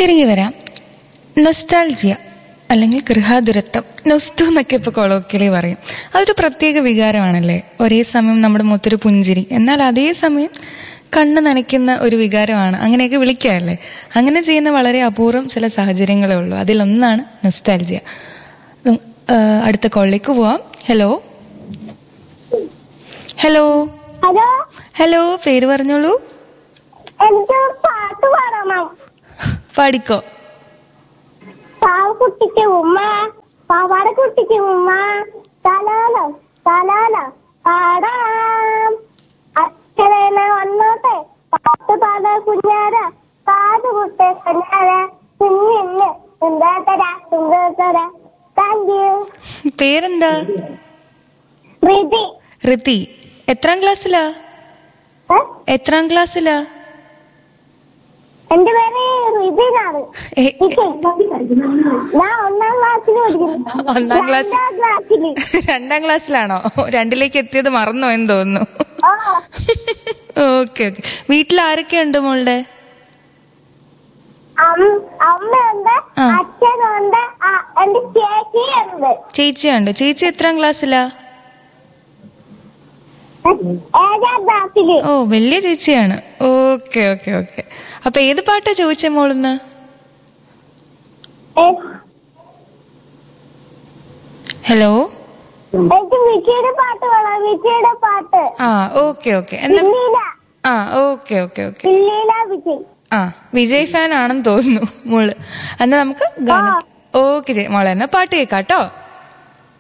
തിരികെ വരാം നൊസ്റ്റാൾജിയ അല്ലെങ്കിൽ ഗൃഹാതുരത്വം നൊസ്റ്റു എന്നൊക്കെ ഇപ്പോൾ കൊളോക്കിയലി പറയും അതൊരു പ്രത്യേക വികാരമാണല്ലേ ഒരേ സമയം നമ്മുടെ മുത്തൊരു പുഞ്ചിരി എന്നാൽ അതേ സമയം കണ്ണ് നനയ്ക്കുന്ന ഒരു വികാരമാണ് അങ്ങനെയൊക്കെ വിളിക്കാമല്ലേ അങ്ങനെ ചെയ്യുന്ന വളരെ അപൂർവം ചില സാഹചര്യങ്ങളേ ഉള്ളൂ അതിലൊന്നാണ് നൊസ്റ്റാൾജിയ ഉം, ആ, അടുത്ത കോളിലേക്ക് പോവാം ഹലോ ഹലോ ഹലോ ഹലോ പേര് പറഞ്ഞോളൂ എനിക്ക് പാട്ട് പാടണം പാടിക്കോ പാവക്കുട്ടിക്ക് ഉമ്മ പാവാട കുട്ടിക്ക് ഉമ്മ തലാല തലാല പാടാം അച്ഛനെ വന്നോട്ടെ പാട്ട് പാട കുഞ്ഞാര കാതുകുട്ടെ കഞ്ഞാര കുഞ്ഞിന്ന് സുന്ദരത്തര സുന്ദരത്തര താങ്ക് യു പേരെന്താ പ്രീതി ഋതി എത്രാം ക്ലാസ്സിലാ ഏ? എത്രാം ക്ലാസ്സിലാ എന്റെ പേര് റിതിനാണ് ഏ, ഞാൻ ഒന്നാം ക്ലാസ്സിൽ പഠിക്കുന്നു ഒന്നാം ക്ലാസ് രണ്ടാം ക്ലാസ്സിൽ രണ്ടാം ക്ലാസ്സിലാണോ രണ്ടിലേക്ക് എത്തിയത് മറന്നോ എന്ന് തോന്നുന്നു ആ ഓക്കെ ഓക്കെ വീട്ടിൽ ആരൊക്കെയുണ്ട് മോളുടെ അം- അമ്മയുണ്ട് ആ. അച്ഛനുണ്ട് ആ, എന്റെ ചേച്ചിയുണ്ട് ചേച്ചിയുണ്ട് ചേച്ചി എത്രാം ക്ലാസ്സിലാ ഏഴാം ക്ലാസ്സില് ഓ വലിയ ചേച്ചിയാണ് ഓക്കെ ഓക്കെ ഓക്കെ അപ്പൊ ഏത് പാട്ടാ ചോദിച്ചേ മോളിന്ന് എ- ഹലോ എനിക്ക് വിക്കിയുടെ പാട്ട് വേണം വിക്കിയുടെ പാട്ട് ആ ഓക്കെ ഓക്കെ എന്നാ ഇല്ലീല ആ ഓക്കെ ഓക്കെ ഓക്കെ ഇല്ലീല വിക്കി ആ വിജയ് ഫാൻ ആണെന്ന് തോന്നുന്നു മോള് എന്നാ നമുക്ക് ഗാനം ഓക്കെ മോളെ എന്നാ പാട്ട് കേൾക്കാം കേട്ടോ